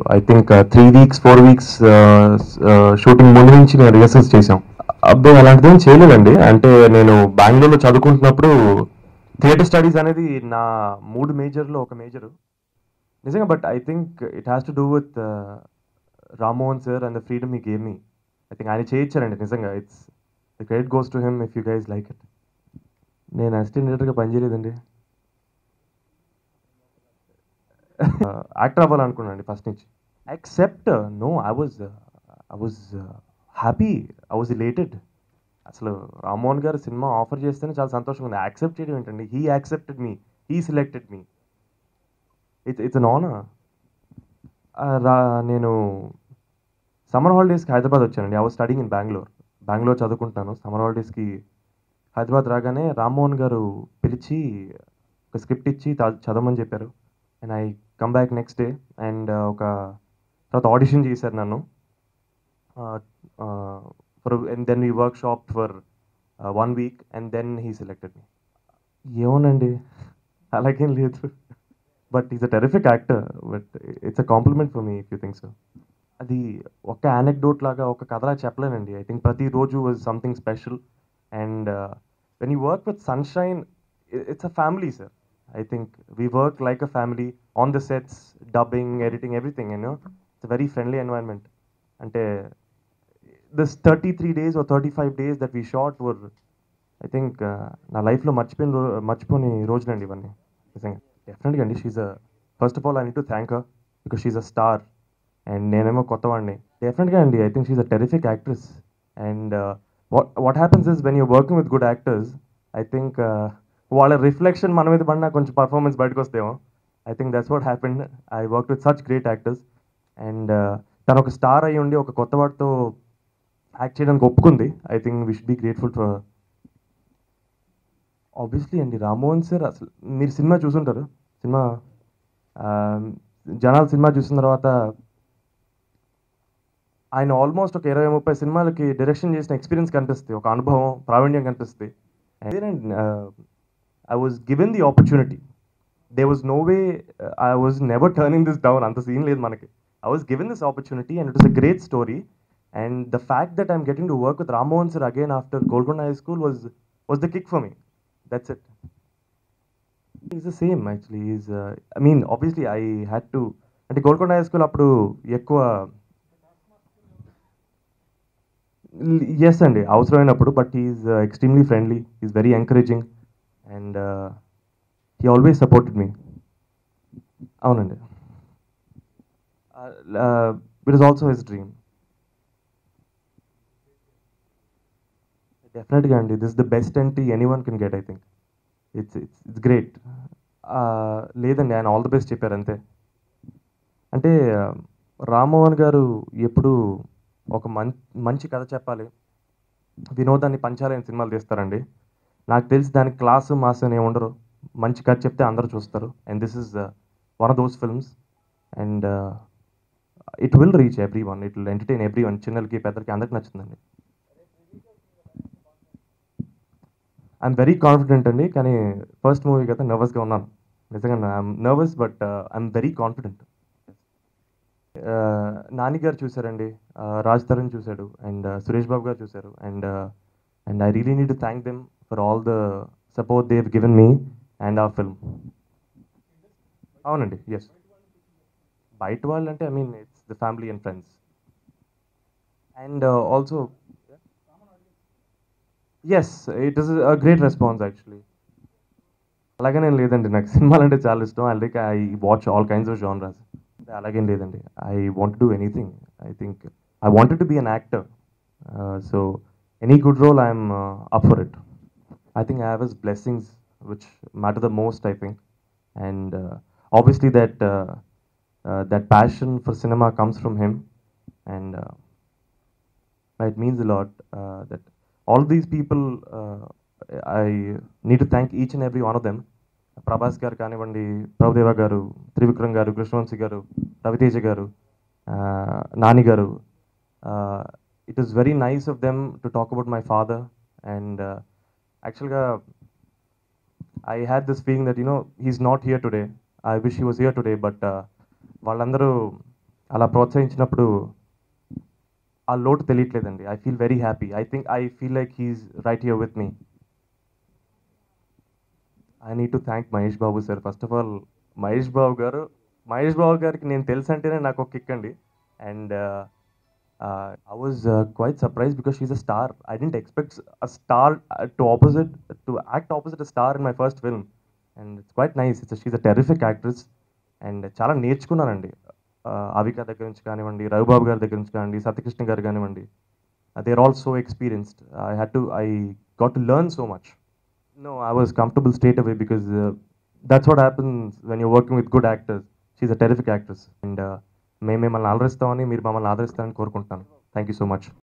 I think three weeks four weeks shooting ముందు నుంచి నేను రిహర్సల్స్ చేశాం అబ్బాయి అలాంటిది ఏం చేయలేదండి అంటే నేను బెంగళూరులో చదువుకుంటున్నప్పుడు థియేటర్ స్టడీస్ అనేది నా మూడు మేజర్లో ఒక మేజరు నిజంగా but I think it has to do with Rammohan sir and the freedom he gave me I think ఆయన చేయించారండి నిజంగా it's the credit goes to him if you guys like it నేను assistant డైరెక్టర్గా పనిచేయలేదండి యాక్టర్ అవ్వాలనుకున్నాను first నుంచి except no I was I was happy I was related అసలు రామ్మోహన్ గారు సినిమా ఆఫర్ చేస్తేనే చాలా సంతోషంగా ఉంది యాక్సెప్ట్ చేయడం ఏంటండి he accepted me he selected me it's it's an honour రా నేను సమ్మర్ హాలిడేస్కి హైదరాబాద్ వచ్చానండి I was studying in Bengaluru Bengaluru చదువుకుంటాను సమ్మర్ హాలిడేస్కి హైదరాబాద్ రాగానే రామ్మోహన్ గారు పిలిచి ఒక స్క్రిప్ట్ ఇచ్చి తా- చదవమని చెప్పారు and I come back next day and ఒక తర్వాత ఆడిషన్ చేశారు నన్ను for and then we workshop for one week and then he selected me ఏమోనండి అలాగేం లేదు but is a terrific actor but it's a compliment for me if you think so అది ఒక anecdote లాగా ఒక కథలా చెప్పలేనండి ఐ థింక్ ప్రతిరోజు was something special and when you work with Sunshine it's a family sir I think we work like a family on the sets dubbing editing everything you know it's very friendly environment అంటే this thirty three days or thirty five days that we shot were I think నా లైఫ్లో మర్చిపోయిన రో మర్చిపోని రోజులండి ఇవన్నీ నిజంగా డెఫినెట్గా అండి she's a first of all I need to thank her because she's a star and నేనేమో కొత్తవాడిని డెఫినెట్గా అండి I think she's a terrific actress and what what happens is when you working with good actors I think వాళ్ళ reflection మన మీద పడినా కొంచెం performance బయటకు వస్తేమో I think that's what happened I work with such great actors and తను ఒక star అయ్యి ఉండి ఒక కొత్త వాడితో యాక్ట్ చేయడానికి ఒప్పుకుంది I think we should be grateful for obviously అండి రామ్మోహన్ సార్ అసలు మీరు సినిమా చూసుంటారు సినిమా ఆ, జనాలు సినిమా చూసిన తర్వాత ఆయన ఆల్మోస్ట్ ఒక ఇరవై ముప్పై సినిమాలకి డైరెక్షన్ చేసిన ఎక్స్పీరియన్స్ కనిపిస్తుంది ఒక అనుభవం ప్రావీణ్యం కనిపిస్తుంది అదేనండి I was given the opportunity they was no way I was never turning this down అంత సీన్ లేదు మనకి I was given this opportunity and it is a great story and the fact that I'm getting to work with Rammohan sir again after Golconda high school was was the kick for me that's it is the same actually is I mean obviously I had to అంటే Golconda high school అప్పుడు ఎక్కువ yes అండి అవసరమైనప్పుడు but is extremely friendly is very encouraging and he always supported me అవునండి it is also his dream డెఫినెట్గా అండి this the best entry anyone can get I think it's it's it's great లేదండి ఆయన all the best చెప్పారు అంతే అంటే రామ్మోహన్ గారు ఎప్పుడు ఒక మం మంచి కథ చెప్పాలి వినోదాన్ని పంచాలని సినిమాలు తీస్తారండి నాకు తెలిసి దానికి క్లాసు మాస్ అని ఏమి ఉండరు మంచి కథ చెప్తే అందరూ చూస్తారు and this is one of those films and it will reach everyone it will entertain everyone చిన్నలకి పెద్దలకి అందరికి నచ్చుతుందండి ఐఎమ్ వెరీ కాన్ఫిడెంట్ అండి కానీ ఫస్ట్ మూవీ కదా నర్వస్గా ఉన్నాను నిజంగా I'm nervous but I'm very confident Nani garu చూశారండి రాజ్ తరుణ్ చూశాడు అండ్ సురేష్ బాబు గారు చూశారు and and I really need to thank them for all the support they given me and ఆ ఫిల్మ్ అవునండి ఎస్ బయట వాళ్ళు అంటే I mean it's the family and friends and also yes it is a great response actually అలాగనే లేదండి నాకు సినిమాలు అంటే చాలా ఇష్టం అలాగే I watch all kinds of genres అలాగేం లేదండి I want do anything I think I wanted to be an actor so any good role I'm up for it I think I have his blessings which matter the most I think and obviously that that passion for cinema comes from him and it means a lot uh, that all these people uh, I need to thank each and every one of them Prabhas garu కానివ్వండి ప్రభుదేవ గారు త్రివిక్రమ్ గారు కృష్ణవంశీ గారు రవితేజ గారు uh, Nani garu it is very nice of them to talk about my father and యాక్చువల్గా I had this feeling that you know he's not here today I wish he was here today but వాళ్ళందరూ అలా ప్రోత్సహించినప్పుడు ఆ లోటు తెలియట్లేదండి I feel very happy I think I feel like he's right here with me I need to thank Mahesh Babu sir first of all Mahesh Babu garu Mahesh బాబు గారికి నేను తెలుసు అంటేనే నాకు ఒక కిక్ అండి and I was quite surprise because she's a star I didn't expect a star to opposite to act opposite a star in my first film and it's quite nice it's she's a terrific actress and చాలా నేర్చుకున్నానండి Uh, Avika దగ్గర నుంచి కానివ్వండి రవిబాబు గారి దగ్గర నుంచి కానివ్వండి సత్యకృష్ణ గారు కానివ్వండి they are all so experienced I had to I got to learn so much No, I was comfortable straight away because uh, that's what happens when you're working with good actors. She's a terrific actress. And uh, మేము మిమ్మల్ని ఆదరిస్తామని మీరు మమ్మల్ని ఆదరిస్తామని కోరుకుంటున్నాను thank you so much